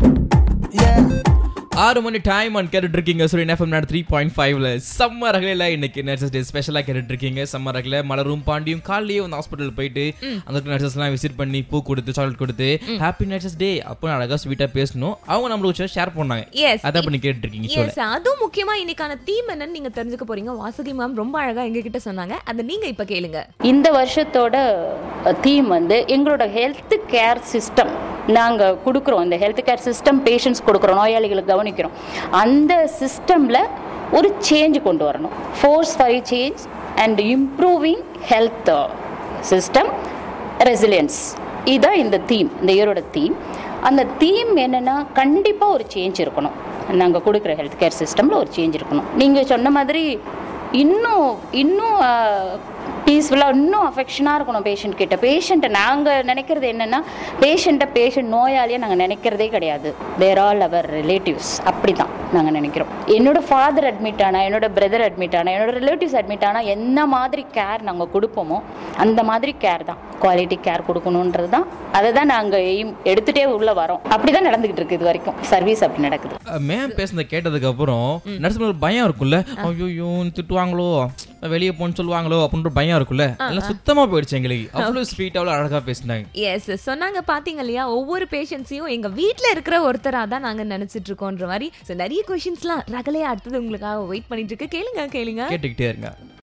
ஆறு மணி time and கேட்டுட்டு இருக்கீங்க சூரியன் எஃப்எம் நாட் த்ரீ பாயிண்ட் ஃபைவ்ல செம்ம ரகலையில் இன்னைக்கு நர்சஸ் டே ஸ்பெஷலாக கேட்டுட்டு இருக்கீங்க செம்ம ரகல மலரும் பாண்டியும் காலையிலேயே வந்து ஹாஸ்பிட்டல் போயிட்டு அங்கே இருக்க நர்சஸ்லாம் விசிட் பண்ணி பூ கொடுத்து சாக்லேட் கொடுத்து ஹாப்பி நர்சஸ் டே அப்போ அழகாக ஸ்வீட்டாக பேசணும் அவங்க நம்மளுக்கு ஷேர் பண்ணாங்க எஸ் அதான் பண்ணி கேட்டுட்டு இருக்கீங்க சொல்ல எஸ் அதுவும் முக்கியமா இன்னைக்கான தீம் என்னன்னு நீங்க தெரிஞ்சுக்க போறீங்க வாசுகி மேம் ரொம்ப அழகா எங்க கிட்ட சொன்னாங்க அதை நீங்க இப்ப கேளுங்க இந்த வருஷத்தோட தீம் வந்து எங்களோட ஹெல்த் கேர் சிஸ்டம் நாங்கள் கொடுக்குறோம் இந்த ஹெல்த் கேர் சிஸ்டம் பேஷண்ட்ஸ் கொடுக்குறோம் நோயாளிகளுக்கு கவனிக்கிறோம் அந்த சிஸ்டமில் ஒரு சேஞ்ச் கொண்டு வரணும் force for change and improving health system resilience இதுதான் இந்த தீம் இந்த இயரோட தீம் அந்த தீம் என்னென்னா கண்டிப்பாக ஒரு சேஞ்ச் இருக்கணும் நாங்கள் கொடுக்குற ஹெல்த் கேர் சிஸ்டமில் ஒரு சேஞ்ச் இருக்கணும் நீங்கள் சொன்ன மாதிரி இன்னும் இன்னும் பீஸ்ஃபுல்லாக இன்னும் அஃபெக்ஷனாக இருக்கணும் பேஷண்ட் கிட்ட பேஷண்ட்டை நாங்கள் நினைக்கிறது என்னென்னா பேஷண்ட்டை பேஷண்ட் நோயாளியை நாங்கள் நினைக்கிறதே கிடையாது தேர் ஆல் அவர் ரிலேட்டிவ்ஸ் அப்படி தான் நாங்கள் நினைக்கிறோம் என்னோட ஃபாதர் அட்மிட் ஆனா என்னோட பிரதர் அட்மிட் ஆனா என்னோட ரிலேட்டிவ்ஸ் அட்மிட் ஆனால் என்ன மாதிரி கேர் நாங்கள் கொடுப்போமோ அந்த மாதிரி கேர் தான் குவாலிட்டி கேர் கொடுக்கணுன்றது தான் அதை தான் நாங்கள் எய்ம் எடுத்துகிட்டே உள்ளே வரோம் அப்படி தான் நடந்துக்கிட்டு இருக்கு இது வரைக்கும் சர்வீஸ் அப்படி நடக்குது மேம் பேசுனதை கேட்டதுக்கு அப்புறம் நர்ஸ் ஒரு பயம் இருக்கும்ல ஐயோ திட்டுவாங்களோ வெளியே போன்னு சொல்லுவாங்களோ அப்படின்ற பயம் இருக்கும்ல அதெல்லாம் சுத்தமா போயிடுச்சு எங்களுக்கு அவ்வளவு ஸ்வீட் அவ்வளவு அழகா பேசினாங்க எஸ் சொன்னாங்க பாத்தீங்க இல்லையா ஒவ்வொரு பேஷண்ட்ஸையும் எங்க வீட்ல இருக்கிற ஒருத்தரா தான் நாங்க நினைச்சிட்டு இருக்கோன்ற மாதிரி So, நிறைய கொஷின்ஸ்லாம் ரகலையா அடுத்தது உங்களுக்காக வெயிட் பண்ணிட்டு இருக்கு கேளுங்க கேளுங்க கேட்டுக்கிட்டே இருங்க